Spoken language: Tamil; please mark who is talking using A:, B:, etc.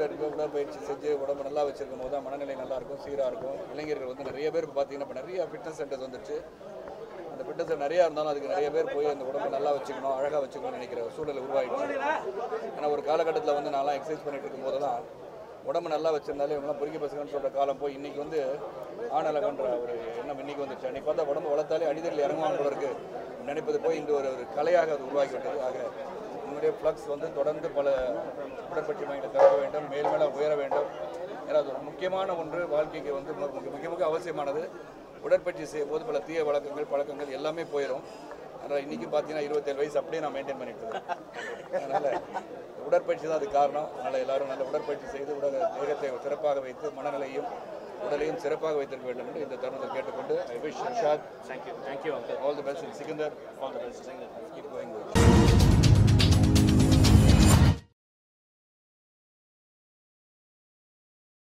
A: உடற்கல்வி உடற்பயிற்சி செஞ்சு உடம்பு நல்லா வச்சிருக்கும் போது தான் மனநிலை நல்லா இருக்கும் சீராக இருக்கும் இளைஞர்கள் வந்து நிறைய பேர் இப்போ பார்த்தீங்கன்னா இப்போ நிறைய ஃபிட்னஸ் சென்டர்ஸ் வந்துருச்சு அந்த ஃபிட்னஸ் சென்டர் நிறையா இருந்தாலும் அதுக்கு நிறைய பேர் போய் அந்த உடம்பு நல்லா வச்சுக்கணும் அழகாக வச்சுக்கணும்னு நினைக்கிற ஒரு சூழல் உருவாகிடுச்சு ஏன்னா ஒரு காலகட்டத்தில் வந்து நான்லாம் எக்ஸசைஸ் பண்ணிட்டு இருக்கும்போது தான் உடம்பு நல்லா வச்சிருந்தாலே இவங்களாம் பொறுக்கி பசங்கன்னு சொல்கிற காலம் போய் இன்னைக்கு வந்து ஆணழகன்ற ஒரு எண்ணம் இன்னைக்கு வந்துச்சு அன்னைக்கு பார்த்தா உடம்பு வளர்த்தாலே அடிதல் இறங்குவாங்க போல இருக்கு நினைப்பது போய் இன்று ஒரு ஒரு கலையாக அது உருவாகிவிட்டது ஆக உங்களுடைய ஃப்ளக்ஸ் வந்து தொடர்ந்து பல உடற்பயிற்சி மையங்களை திறக்க வேண்டும் மேல் மேலே உயர வேண்டும் ஏன்னா அது ஒரு முக்கியமான ஒன்று வாழ்க்கைக்கு வந்து மு- மிக மிக மிக அவசியமானது உடற்பயிற்சி செய்யும் போது பல தீய வழக்கங்கள் பழக்கங்கள் எல்லாமே போயிடும் அதனால் இன்றைக்கி பார்த்தீங்கன்னா இருபத்தேழு வயசு அப்படியே நான் மெயின்டைன் பண்ணிட்டு இருக்கேன் அதனால் உடற்பயிற்சி தான் அது காரணம் அதனால் எல்லாரும் நல்ல உடற்பயிற்சி செய்து உடல் தேகத்தை சிறப்பாக வைத்து மனநிலையும் உடலையும் சிறப்பாக வைத்திருக்க வேண்டும் என்று இந்த தருணத்தில் கேட்டுக்கொண்டு I wish Shaad
B: thank you thank you uncle
A: all the best in Sikandar all the best keep going